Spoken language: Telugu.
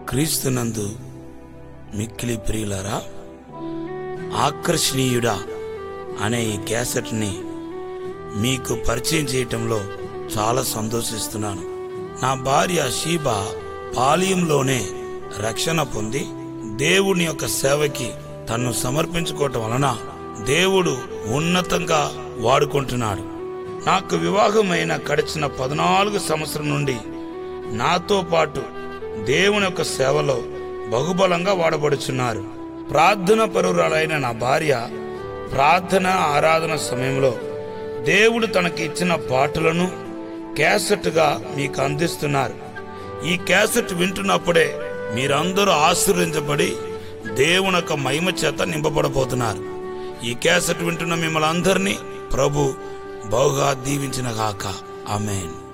క్రీస్తునందు మిక్కిలి ప్రియులరా ఆకర్షణీయుడా అనే ఈ క్యాసెట్ని మీకు పరిచయం చేయటంలో చాలా సంతోషిస్తున్నాను నా భార్య షీబా పాలియంలోనే రక్షణ పొంది దేవుని యొక్క సేవకి తన్ను సమర్పించుకోవటం వలన దేవుడు ఉన్నతంగా వాడుకుంటున్నాడు నాకు వివాహమైన గడిచిన పద్నాలుగు సంవత్సరం నుండి నాతో పాటు దేవుని యొక్క సేవలో బహుబలంగా వాడబడుచున్నారు ప్రార్థన పరురాలైన నా భార్య ప్రార్థన ఆరాధన సమయంలో దేవుడు తనకి ఇచ్చిన పాటలను క్యాసెట్గా మీకు అందిస్తున్నారు ఈ క్యాసెట్ వింటున్నప్పుడే మీరందరూ ఆశీర్వదించబడి దేవుని యొక్క మహిమ చేత నింపబడబోతున్నారు ఈ క్యాసెట్ వింటున్న మిమ్మల్ని అందరినీ ప్రభు బహుగా దీవించిన గాక ఆమెన్